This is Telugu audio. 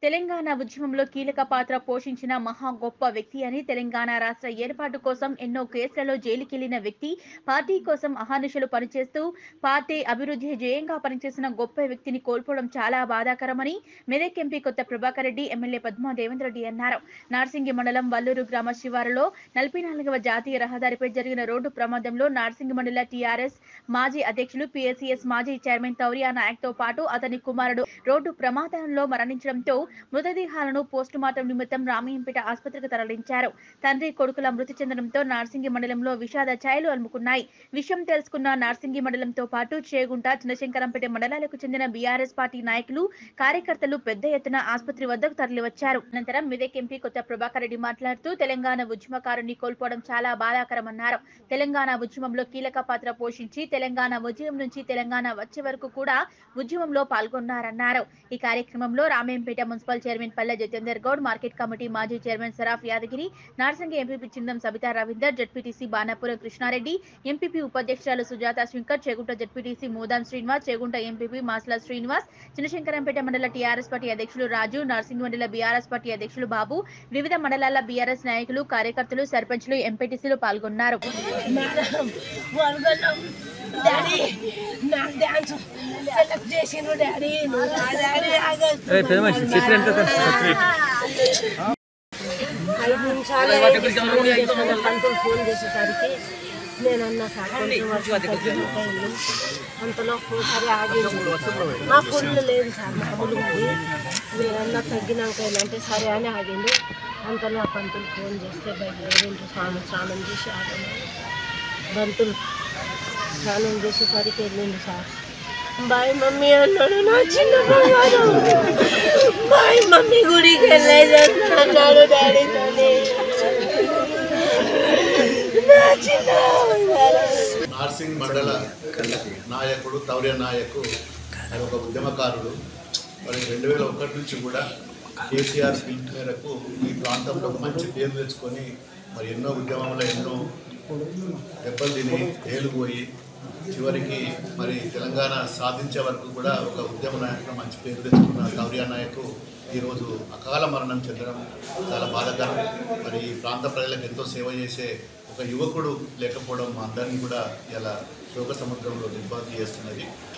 తెలంగాణ ఉద్యమంలో కీలక పాత్ర పోషించిన మహా గొప్ప వ్యక్తి అని తెలంగాణ రాష్ట్ర ఏర్పాటు కోసం ఎన్నో కేసులలో జైలుకెళ్లిన వ్యక్తి పార్టీ కోసం అహానిశలు పనిచేస్తూ పార్టీ అభివృద్ధి జయంగా పనిచేసిన గొప్ప వ్యక్తిని కోల్పోవడం చాలా బాధాకరమని మెదక్ ఎంపీ కొత్త ప్రభాకర్ రెడ్డి ఎమ్మెల్యే పద్మా దేవేంద్ర రెడ్డి అన్నారు నార్సింగి మండలం వల్లూరు గ్రామ శివారులో నలభై నాలుగవ జాతీయ రహదారిపై జరిగిన రోడ్డు ప్రమాదంలో నార్సింగి మండల టీఆర్ఎస్ మాజీ అధ్యక్షులు పిఎస్సిఎస్ మాజీ చైర్మన్ తౌరియా నాయక్ తో పాటు అతని కుమారుడు రోడ్డు ప్రమాదంలో మరణించడంతో మృతదేహాలను పోస్టుమార్టం నిమిత్తం రామయ్యంపేట ఆసుపత్రికి తరలించారు తండ్రి కొడుకుల మృతి చెందడంతో నార్సింగి మండలంలో విషాద ఛాయలు అలుముకున్నాయి విషయం తెలుసుకున్న నార్సింగి మండలంతో పాటు చేగుంట చిన్నశంకరంపేట మండలాలకు చెందిన బీఆర్ఎస్ పార్టీ నాయకులు కార్యకర్తలు పెద్ద ఎత్తున ఆసుపత్రి వద్దకు తరలివచ్చారు అనంతరం మెదక్ ఎంపీ కొత్త ప్రభాకర్ రెడ్డి మాట్లాడుతూ తెలంగాణ ఉద్యమకారుని కోల్పోవడం చాలా బాధాకరమన్నారు తెలంగాణ ఉద్యమంలో కీలక పాత్ర పోషించి తెలంగాణ ఉద్యమం నుంచి తెలంగాణ వచ్చే వరకు కూడా ఉద్యమంలో పాల్గొన్నారన్నారు ఈ కార్యక్రమంలో Ramayampet municipal chairman Palle Jitender Goud market committee మాజీ chairman Saraf Yadagiri Narsingi MPP Chindam Sabitha Ravinder ZPTC Banapuram Krishna Reddy MPP ఉపాధ్యక్షురాలు సుజాత శంకర్ చేగుంట జడ్పీటీసీ మోదాం శ్రీనివాస్ చేగుంట ఎంపీపీ మాస్ల శ్రీనివాస్ చిన్నశంకరంపేట మండల టీఆర్ఎస్ పార్టీ అధ్యక్షులు రాజు నార్సింగి మండల బీఆర్ఎస్ పార్టీ అధ్యక్షులు బాబు వివిధ మండలాల బీఆర్ఎస్ నాయకులు కార్యకర్తలు సర్పంచ్లు ఎంపీటీసీలు పాల్గొన్నారు మేడం వరదలం డాడీ నాకు డాన్స్ సెలెక్ట్ చేసిండు డాడీ నువ్వు నా డాడీ పెద్ద మనిషి చిత్ర ఎంత ఐదు నిమిషాలు అయింది. ఫోన్ చేసిన పంతులు ఫోన్ చేసేసరికి నేను అన్నా సార్ కొంచెం వర్షం తగ్గినట్టయింది అంతలో ఒకసారి ఆగేసి మా ఫుల్ లేదు సార్ మామూలుగా ఉంది మీరన్నా తగ్గినాక అంటే సరే అని ఆగిండు అంతలో ఆ పంతులు ఫోన్ చేస్తే బయలుదేరిండు స్నానం స్నానం చేసి ఆగను బంతులు స్నానం చేసేసరికి వెళ్ళిండు సార్ బాయ్ మమ్మీ అన్నాడు నా చిన్న బంగారు బాయ్ మమ్మీ గుడికి వెళ్ళేది అన్నాడు డాడీతోని నా చిన్న బంగారు నార్సింగ్ మండల నాయకుడు తౌర్య నాయకు ఆయన ఒక ఉద్యమకారుడు మరి రెండు వేల ఒకటి నుంచి కూడా కేసీఆర్ పిలుపు మేరకు ఈ ప్రాంతంలో ఒక మంచి పేరు తెచ్చుకొని మరి ఎన్నో ఉద్యమంలో ఎన్నో దెబ్బలు తిని ఏలుపోయి చివరికి మరి తెలంగాణ సాధించే వరకు కూడా ఒక ఉద్యమ నాయకుడు మంచి పేరు తెచ్చుకున్న గౌరియా నాయకు ఈరోజు అకాల మరణం చెందడం చాలా బాధాకరం మరి ఈ ప్రాంత ప్రజలకు ఎంతో సేవ చేసే ఒక యువకుడు లేకపోవడం మా అందరినీ కూడా ఇలా శోక సముద్రంలో దిగ్బాతి చేస్తున్నది